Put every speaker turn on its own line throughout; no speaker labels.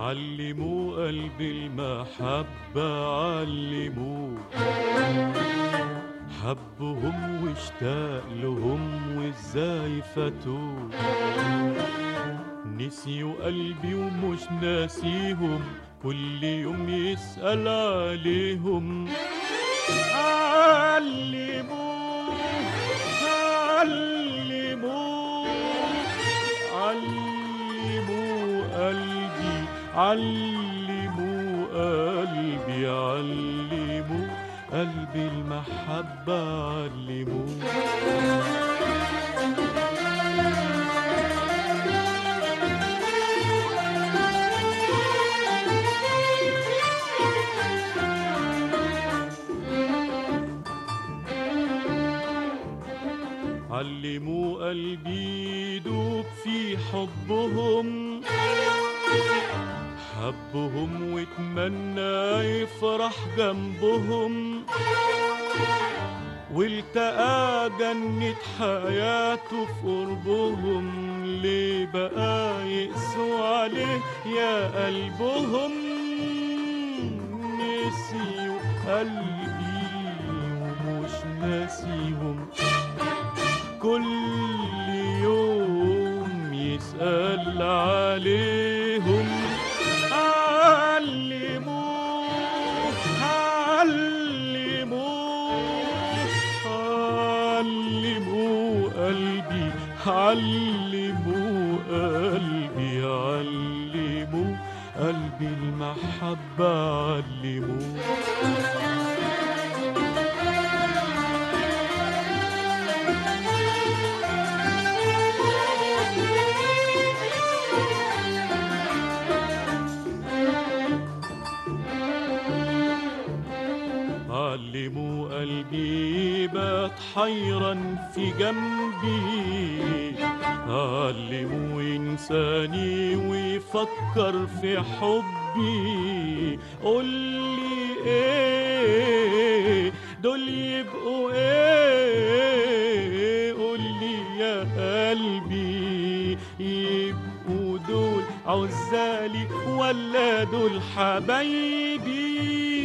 علموا قلبي المحبة علموه حبهم واشتاق لهم وازاي فاتوه نسيوا قلبي ومش ناسيهم كل يوم يسأل عليهم علموه علموه علموا قلبي علموا قلبي علموا قلبي المحبة علموه علموا قلبي يدوب في حبهم حبهم واتمنى يفرح جنبهم والتقى جنة حياته في قربهم ليه بقى يقسوا عليه يا قلبهم نسيوا قلبي ومش ناسيهم كل يوم يسأل عليهم علموه علموه علموا قلبي علموا قلبي علموا قلبي المحبة علموه علموا قلبي بات حيرا في جنبي علموا إنساني ويفكر في حبي قولي إيه دول يبقوا إيه قولي يا قلبي يبقوا دول عزالي ولا دول حبايبي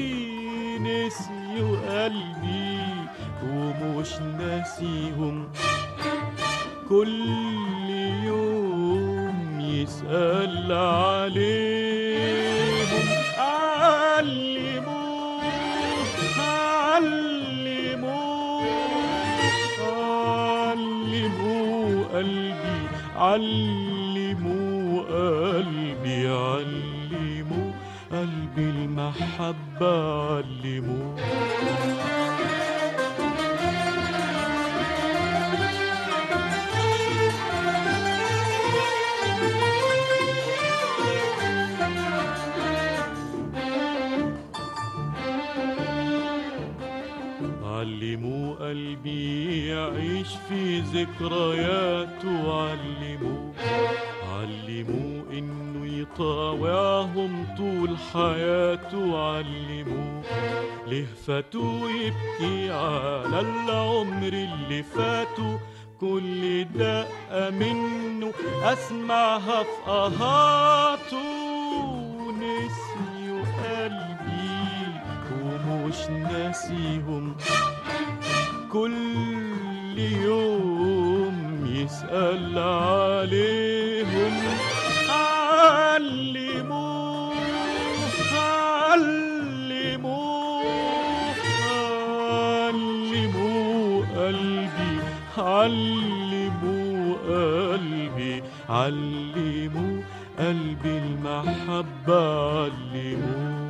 نسيوا قلبي ومش ناسيهم كل يوم يسأل عليهم علموه علموه علموا قلبي علموا قلبي علموا قلبي المحبة علموه علموا قلبي يعيش في ذكرياته علموه علموه انه يطاوعهم طول حياته علموه ليه فاتوا يبكي على العمر اللي فاتوا كل دقة منه أسمعها في أهاته نسيوا قلبي ومش ناسيهم كل يوم يسأل عليهم علموه علموه علموا قلبي علموا قلبي علموا قلبي المحبة علموه